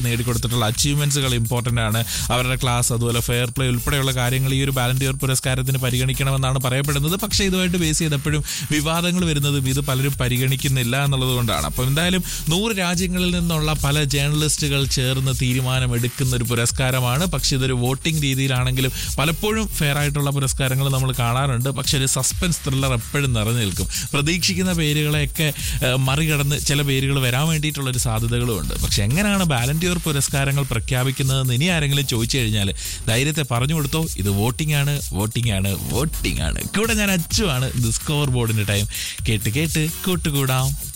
നേടിക്കൊടുത്തിട്ടുള്ള അച്ചീവ്മെന്റ്സുകൾ important ആണ് അവരുടെ class അതുപോലെ ഫെയർ പ്ലേ ഉൾപ്പെടെയുള്ള കാര്യങ്ങൾ ഈ ഒരു ബാലന്റിയർ പുരസ്കാരത്തിന് പരിഗണിക്കണമെന്നാണ് പറയപ്പെടുന്നത് പക്ഷേ ഇതുമായിട്ട് ബേസ് ചെയ്തപ്പോഴും വിവാദങ്ങൾ വരുന്നതും ഇത് പലരും പരിഗണിക്കുന്നില്ല എന്നുള്ളത് കൊണ്ടാണ് അപ്പം എന്തായാലും നൂറ് രാജ്യങ്ങളിൽ നിന്നുള്ള പല ജേർണലിസ്റ്റുകൾ ചേർന്ന് തീരുമാനമെടുക്കുന്ന ഒരു പുരസ്കാരമാണ് പക്ഷേ ഇതൊരു വോട്ടിംഗ് രീതിയിലാണെങ്കിലും പലപ്പോഴും ഫെയർ ആയിട്ടുള്ള പുരസ്കാരങ്ങൾ നമ്മൾ കാണാറുണ്ട് പക്ഷെ ഒരു സസ്പെൻസ് ത്രില്ലർ എപ്പോഴും നിറഞ്ഞു നിൽക്കും പ്രതീക്ഷിക്കുന്ന പേരുകളെയൊക്കെ ഏഹ്, മറികടന്ന് ചില പേരുകൾ വരാൻ വേണ്ടിയിട്ടുള്ള ഒരു സാധ്യതകളും ഉണ്ട് പക്ഷെ എങ്ങനെയാണ് ബാലന്റിയർ പുരസ്കാരങ്ങൾ പ്രഖ്യാപിക്കുന്നതെന്ന് ഇനി ആരെങ്കിലും ചോദിച്ചു കഴിഞ്ഞാൽ ധൈര്യത്തെ പറഞ്ഞു കൊടുത്തോ ഇത് വോട്ടിംഗ് ആണ് വോട്ടിംഗ് ആണ് വോട്ടിംഗ് ആണ് കൂടെ ഞാൻ അച്ചുവാണ് ഇത് സ്കോർ ബോർഡിന്റെ ടൈം കേട്ട് കേട്ട് കൂട്ടുകൂടാം